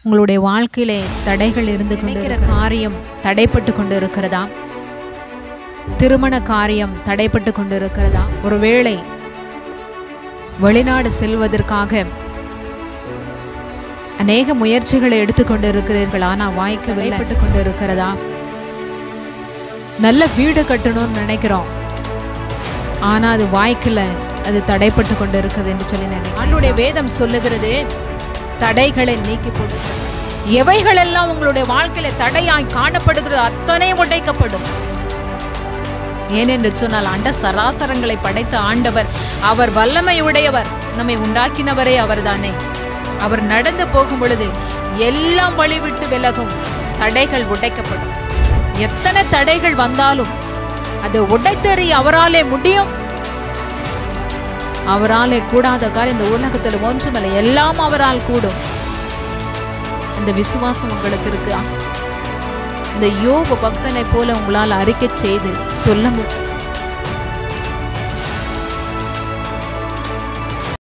உங்களுடைய வாழ்க்கையிலே தடைகள் இருந்து நினைக்கிற காரியம் தடைப்பட்டு கொண்டு இருக்கிறதா திருமண காரியம் தடைப்பட்டு கொண்டு இருக்கிறதா ஒருவேளை வெளிநாடு செல்வதற்காக அநேக முயற்சிகளை எடுத்துக்கொண்டு இருக்கிறீர்கள் ஆனால் வாய்க்கவில்லை பட்டு கொண்டு இருக்கிறதா நல்ல வீடு கட்டணும்னு நினைக்கிறோம் ஆனா அது வாய்க்கல அது தடைப்பட்டு கொண்டு இருக்குது என்று சொல்லி நினைக்கிறேன் ஆண்டுடைய வேதம் சொல்லுகிறது தடைகளை நீக்கி போடு எவைகளெல்லாம் உங்களுடைய வாழ்க்கையில தடையாய் காணப்படுகிறது அத்தனை உடைக்கப்படும் ஏனென்று சொன்னால் அண்ட சராசரங்களை படைத்த ஆண்டவர் அவர் வல்லமை உடையவர் நம்மை உண்டாக்கினவரே அவர்தானே அவர் நடந்து போகும் பொழுது எல்லாம் வழிவிட்டு விலகும் தடைகள் உடைக்கப்படும் எத்தனை தடைகள் வந்தாலும் அது உடைத்தறி அவராலே முடியும் அவராலே கூடாத காரியம் இந்த உலகத்தில் ஒன்றுமில்லை எல்லாம் அவரால் கூடும் அந்த விசுவாசம் உங்களுக்கு இருக்கா இந்த யோபு பக்தனை போல உங்களால் அறிக்கை செய்து சொல்ல முடியும்